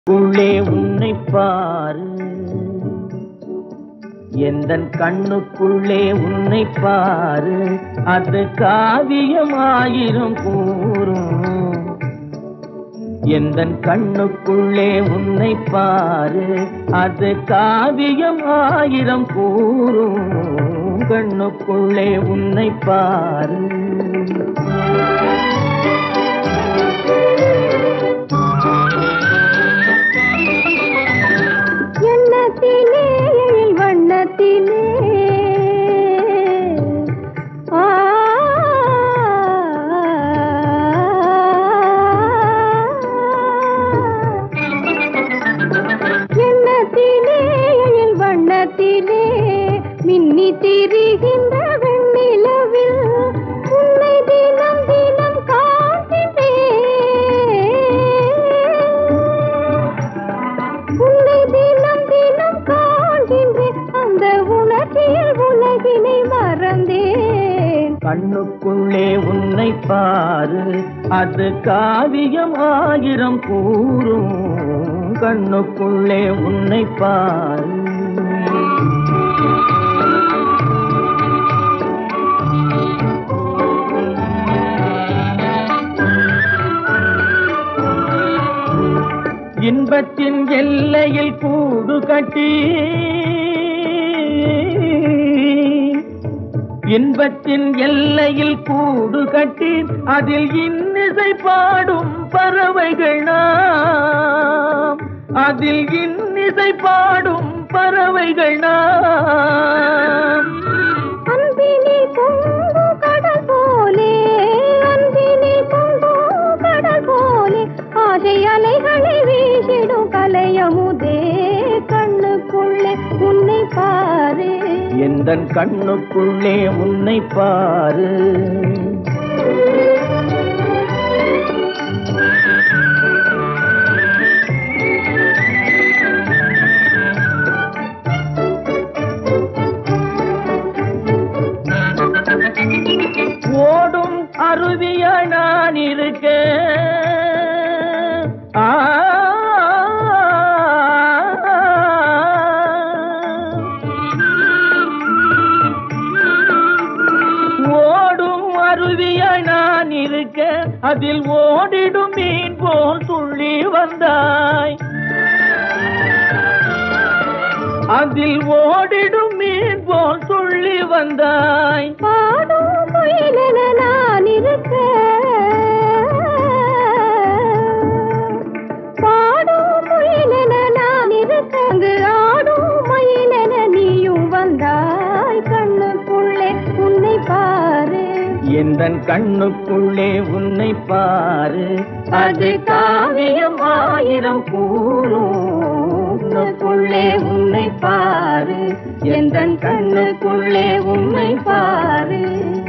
உள்ளே உன்னை பாரு எந்தன் கண்ணுக்குள்ளே உன்னை பாரு அது காவியமாயிரும் கூறும் எந்தன் கண்ணுக்குள்ளே உன்னை பாரு அது காவியம் ஆயிரம் கூறும் கண்ணுக்குள்ளே உன்னை பாரு எண்ணத்திலே எழில் வண்ணத்திலே ஆ எண்ணத்திலே எழில் வண்ணத்திலே மின்னி திரிகின்ற வெண்ணிலவில் உன்னை தினம் தினம் காண்கின்றேன் உன்னை தினம் தினம் காண்கின்றேன் அந்த உணர்ச்சியில் உலகினை மறந்தேன் கண்ணுக்குள்ளே உன்னை பாரு அது காவியம் ஆயிரம் கூறும் கண்ணுக்குள்ளே உன்னை பாரு இன்பத்தின் எல்லையில் கூடு கட்டி இன்பத்தின் எல்லையில் கூடு கட்டி அதில் இன்னிசை பாடும் பறவைகள் நாம் அதில் இன்னிசை பாடும் பறவைகள் நாம் அன்பினில் பொங்கும் கடல் போலே அன்பினில் பொங்கும் கடல் போலே ஆசை அலைகளை வீசிடும் கலையமுதே கண்ணுக்குள்ளே உன்னை பாரு எந்தன் கண்ணுக்குள்ளே உன்னை பாரு ஓடும் அருவிய நான் இருக்க ஆ ஓடும் அருவிய நான் இருக்க அதில் ஓடிடும் மீன் போல் துள்ளி வந்தாய் அதில் ஓடிடும் மீன் போல் துள்ளி வந்தாய் பாடும் குயிலென நான் இருக்க பாடும் குயிலென நான் இருக்க அங்கு ஆடும் மயிலென நீயும் வந்தாய் கண்ணுக்குள்ளே உன்னை பாரு எந்தன் கண்ணுக்குள்ளே உன்னை பாரு அது காவியம் ஆயிரம் கூறும் கண்ணுக்குள்ளே உன்னை பாரு எந்தன் கண்ணுக்குள்ளே உன்னை பாரு